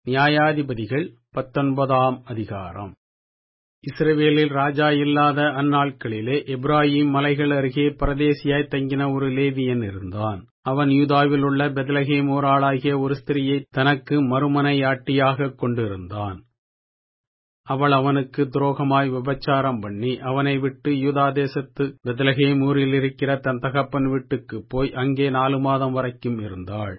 நியாயாதிபதிகள் பத்தொன்பதாம் அதிகாரம் இஸ்ரவேலில் ராஜா இல்லாத அந்நாட்களிலே எப்ராயிம் மலைகள் அருகே பரதேசியாய் தங்கின ஒரு லேவியன் இருந்தான் அவன் யூதாவில் உள்ள பெத்லகேம் ஊராளாகிய ஒரு ஸ்திரியை தனக்கு மறுமனையாட்டியாகக் கொண்டிருந்தான் அவள் அவனுக்கு துரோகமாய் விபச்சாரம் பண்ணி அவனை விட்டு யூதா தேசத்து பெத்லகேம் ஊரில் இருக்கிற தன் தகப்பன் வீட்டுக்குப் போய் அங்கே நாலு மாதம் வரைக்கும் இருந்தாள்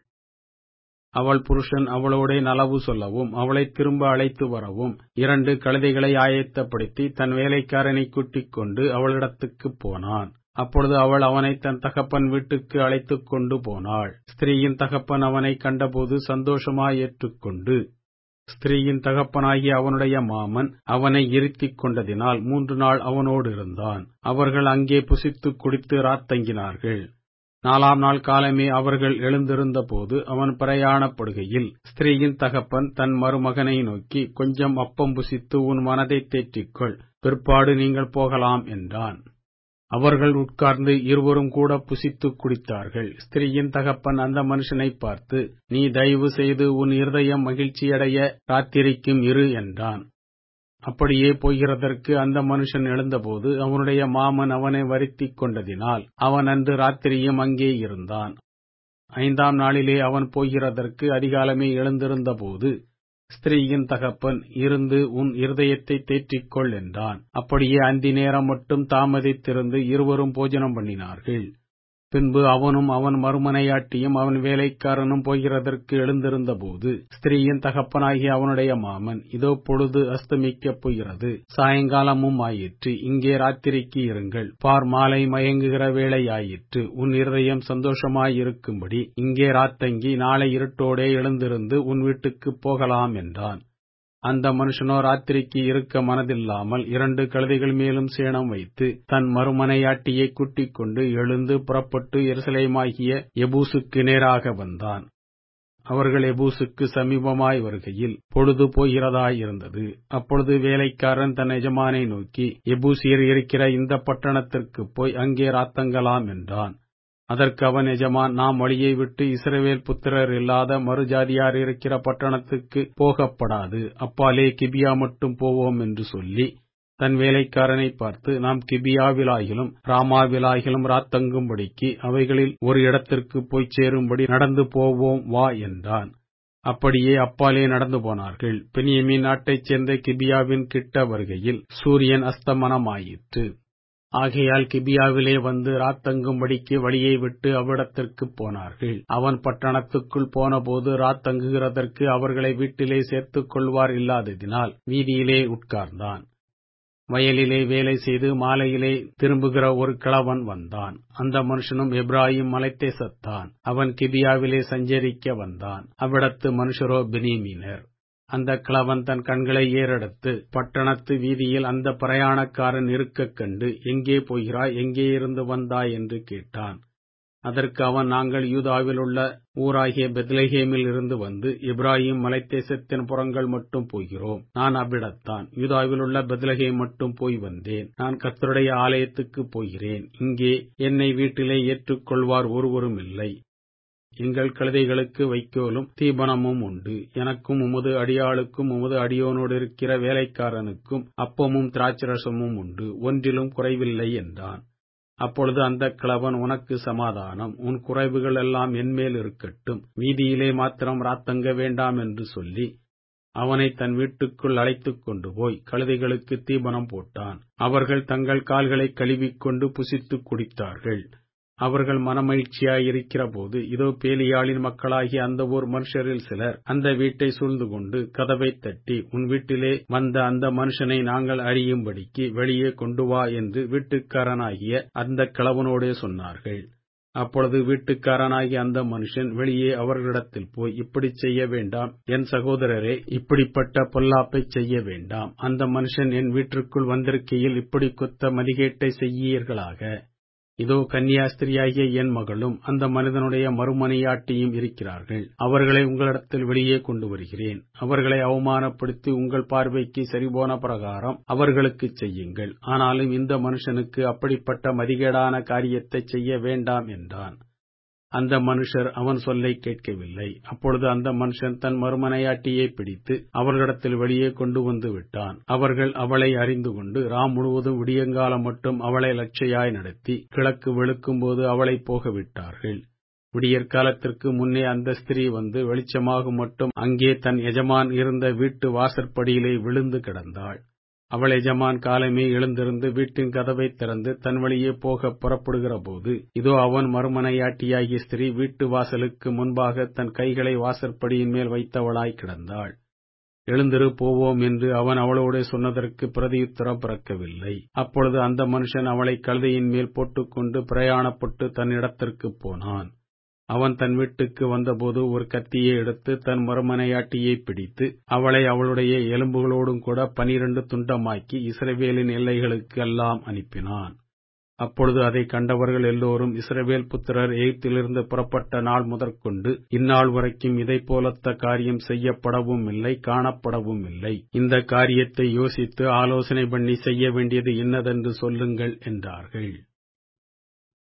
அவள் புருஷன் அவளோடே நலவு சொல்லவும் அவளை திரும்ப அழைத்து வரவும் இரண்டு கழுதைகளை ஆயத்தப்படுத்தி தன் வேலைக்காரனை கூட்டிக் கொண்டு அவளிடத்துக்குப் போனான் அப்பொழுது அவள் அவனை தன் தகப்பன் வீட்டுக்கு அழைத்துக் கொண்டு போனாள் ஸ்திரீயின் தகப்பன் அவனை கண்டபோது சந்தோஷமாய் ஏற்றுக்கொண்டு ஸ்திரீயின் தகப்பனாகிய அவனுடைய மாமன் அவனை இருத்திக் கொண்டதினால் மூன்று நாள் அவனோடு இருந்தான் அவர்கள் அங்கே புசித்துக் குடித்து ராத்தங்கினார்கள் நாலாம் நாள் காலமே அவர்கள் எழுந்திருந்தபோது அவன் பிரயாணப்படுகையில் ஸ்திரீயின் தகப்பன் தன் மருமகனை நோக்கி கொஞ்சம் அப்பம் புசித்து உன் மனதைத் தேற்றிக்கொள் பிற்பாடு நீங்கள் போகலாம் என்றான் அவர்கள் உட்கார்ந்து இருவரும் கூட புசித்துக் குடித்தார்கள் ஸ்திரீயின் தகப்பன் அந்த மனுஷனை பார்த்து நீ தயவு செய்து உன் இருதயம் மகிழ்ச்சியடைய ராத்திரிக்கும் இரு என்றான் அப்படியே போகிறதற்கு அந்த மனுஷன் எழுந்தபோது அவனுடைய மாமன் அவனை வருத்திக் கொண்டதினால் அவன் அன்று ராத்திரியும் அங்கே இருந்தான் ஐந்தாம் நாளிலே அவன் போகிறதற்கு அதிகாலமே எழுந்திருந்தபோது ஸ்திரீயின் தகப்பன் இருந்து உன் இருதயத்தை தேற்றிக்கொள் என்றான் அப்படியே அந்தி நேரம் மட்டும் தாமதித்திருந்து இருவரும் போஜனம் பண்ணினார்கள் பின்பு அவனும் அவன் மறுமனையாட்டியும் அவன் வேலைக்காரனும் போகிறதற்கு எழுந்திருந்தபோது ஸ்திரீயின் தகப்பனாகிய அவனுடைய மாமன் இதோ பொழுது அஸ்தமிக்கப் போகிறது சாயங்காலமும் ஆயிற்று இங்கே ராத்திரிக்கு இருங்கள் பார் மாலை மயங்குகிற வேளை ஆயிற்று உன் இருதயம் சந்தோஷமாயிருக்கும்படி இங்கே ராத்தங்கி நாளை இருட்டோடே எழுந்திருந்து உன் வீட்டுக்குப் போகலாம் என்றான் அந்த மனுஷனோ ராத்திரிக்கு இருக்க மனதில்லாமல் இரண்டு கழுதைகள் மேலும் சேணம் வைத்து தன் மறுமனையாட்டியை கூட்டிக் கொண்டு எழுந்து புறப்பட்டு எருசலேமாகிய எபூசுக்கு நேராக வந்தான் அவர்கள் எபூசுக்கு சமீபமாய் வருகையில் பொழுது போகிறதாயிருந்தது அப்பொழுது வேலைக்காரன் தன் எஜமானை நோக்கி எபூசியர் இருக்கிற இந்த பட்டணத்திற்குப் போய் அங்கே ராத்தங்கலாம் என்றான் அதற்கு அவன் எஜமான் நாம் வழியை விட்டு இஸ்ரவேல் புத்திரர் இல்லாத மறுஜாதியார் இருக்கிற பட்டணத்துக்கு போகப்படாது அப்பாலே கிபியா மட்டும் போவோம் என்று சொல்லி தன் வேலைக்காரனை பார்த்து நாம் கிபியாவிலாகிலும் ராமாவிலாகிலும் ராத்தங்கும்படிக்கு அவைகளில் ஒரு இடத்திற்கு போய்ச் சேரும்படி நடந்து போவோம் வா என்றான் அப்படியே அப்பாலே நடந்து போனார்கள் பெனியமின் நாட்டைச் சேர்ந்த கிபியாவின் கிட்ட வருகையில் சூரியன் அஸ்தமனமாயிற்று ஆகையால் கிபியாவிலே வந்து ராத்தங்கும்படிக்கு வழியை விட்டு அவ்விடத்திற்குப் போனார்கள் அவன் பட்டணத்துக்குள் போனபோது ராத்தங்குகிறதற்கு அவர்களை வீட்டிலே சேர்த்துக் கொள்வார் இல்லாததினால் வீதியிலே உட்கார்ந்தான் வயலிலே வேலை செய்து மாலையிலே திரும்புகிற ஒரு கிழவன் வந்தான் அந்த மனுஷனும் எப்ராஹிம் மலைத்தேசத்தான் அவன் கிபியாவிலே சஞ்சரிக்க வந்தான் அவ்விடத்து மனுஷரோ பெனிமீனர் அந்த கிழவன் தன் கண்களை ஏறெடுத்து பட்டணத்து வீதியில் அந்த பிரயாணக்காரன் இருக்கக் கண்டு எங்கே போகிறாய் எங்கே இருந்து வந்தாய் என்று கேட்டான் அதற்கு அவன் நாங்கள் யூதாவில் உள்ள ஊராகிய பெத்லஹேமில் இருந்து வந்து இப்ராஹிம் மலைத்தேசத்தின் புறங்கள் மட்டும் போகிறோம் நான் அவ்விடத்தான் யூதாவில் உள்ள பெத்லஹேம் மட்டும் போய் வந்தேன் நான் கத்தருடைய ஆலயத்துக்கு போகிறேன் இங்கே என்னை வீட்டிலே ஏற்றுக்கொள்வார் ஒருவரும் இல்லை எங்கள் கழுதைகளுக்கு வைக்கோலும் தீபனமும் உண்டு எனக்கும் உமது அடியாளுக்கும் உமது அடியோனோடு இருக்கிற வேலைக்காரனுக்கும் அப்பமும் திராட்சரசமும் உண்டு ஒன்றிலும் குறைவில்லை என்றான் அப்பொழுது அந்த கிழவன் உனக்கு சமாதானம் உன் குறைவுகள் எல்லாம் என்மேல் இருக்கட்டும் வீதியிலே மாத்திரம் ராத்தங்க வேண்டாம் என்று சொல்லி அவனை தன் வீட்டுக்குள் அழைத்துக் கொண்டு போய் கழுதைகளுக்கு தீபனம் போட்டான் அவர்கள் தங்கள் கால்களை கழுவிக்கொண்டு புசித்துக் குடித்தார்கள் அவர்கள் மனமகிழ்ச்சியாயிருக்கிற போது இதோ பேலியாளின் மக்களாகிய அந்த ஊர் மனுஷரில் சிலர் அந்த வீட்டை சூழ்ந்து கொண்டு கதவை தட்டி உன் வீட்டிலே வந்த அந்த மனுஷனை நாங்கள் அறியும்படிக்கு வெளியே கொண்டு வா என்று வீட்டுக்காரனாகிய அந்த கிழவனோடே சொன்னார்கள் அப்பொழுது வீட்டுக்காரனாகிய அந்த மனுஷன் வெளியே அவர்களிடத்தில் போய் இப்படி செய்ய வேண்டாம் என் சகோதரரே இப்படிப்பட்ட பொல்லாப்பை செய்ய வேண்டாம் அந்த மனுஷன் என் வீட்டிற்குள் வந்திருக்கையில் இப்படி குத்த மதிகேட்டை செய்யீர்களாக இதோ கன்னியாஸ்திரியாகிய என் மகளும் அந்த மனிதனுடைய மறுமனையாட்டியும் இருக்கிறார்கள் அவர்களை உங்களிடத்தில் வெளியே கொண்டு வருகிறேன் அவர்களை அவமானப்படுத்தி உங்கள் பார்வைக்கு சரிபோன பிரகாரம் அவர்களுக்குச் செய்யுங்கள் ஆனாலும் இந்த மனுஷனுக்கு அப்படிப்பட்ட மதிகேடான காரியத்தை செய்ய வேண்டாம் என்றான் அந்த மனுஷர் அவன் சொல்லை கேட்கவில்லை அப்பொழுது அந்த மனுஷன் தன் மறுமனையாட்டியை பிடித்து அவர்களிடத்தில் வெளியே கொண்டு வந்து விட்டான் அவர்கள் அவளை அறிந்து கொண்டு ராம் முழுவதும் விடியங்காலம் மட்டும் அவளை லட்சையாய் நடத்தி கிழக்கு வெளுக்கும்போது அவளை போக விட்டார்கள் விடியற்காலத்திற்கு முன்னே அந்த ஸ்திரீ வந்து வெளிச்சமாகும் மட்டும் அங்கே தன் எஜமான் இருந்த வீட்டு வாசற்படியிலே விழுந்து கிடந்தாள் அவள் எஜமான் காலமே எழுந்திருந்து வீட்டின் கதவை திறந்து தன் வழியே போக புறப்படுகிற போது இதோ அவன் மறுமனையாட்டியாகிய ஸ்திரீ வீட்டு வாசலுக்கு முன்பாக தன் கைகளை வாசற்படியின் மேல் வைத்தவளாய் கிடந்தாள் எழுந்திரு போவோம் என்று அவன் அவளோடு சொன்னதற்கு பிரதியுத்தரம் பிறக்கவில்லை அப்பொழுது அந்த மனுஷன் அவளை கழுதையின் மேல் போட்டுக்கொண்டு பிரயாணப்பட்டு தன் இடத்திற்குப் போனான் அவன் தன் வீட்டுக்கு வந்தபோது ஒரு கத்தியை எடுத்து தன் மறுமனையாட்டியை பிடித்து அவளை அவளுடைய எலும்புகளோடும் கூட பனிரண்டு துண்டமாக்கி இஸ்ரவேலின் எல்லைகளுக்கு எல்லாம் அனுப்பினான் அப்பொழுது அதை கண்டவர்கள் எல்லோரும் இஸ்ரவேல் புத்திரர் எகிப்திலிருந்து புறப்பட்ட நாள் முதற்கொண்டு இந்நாள் வரைக்கும் இதை போலத்த காரியம் செய்யப்படவும் இல்லை காணப்படவும் இல்லை இந்த காரியத்தை யோசித்து ஆலோசனை பண்ணி செய்ய வேண்டியது இன்னதென்று சொல்லுங்கள் என்றார்கள்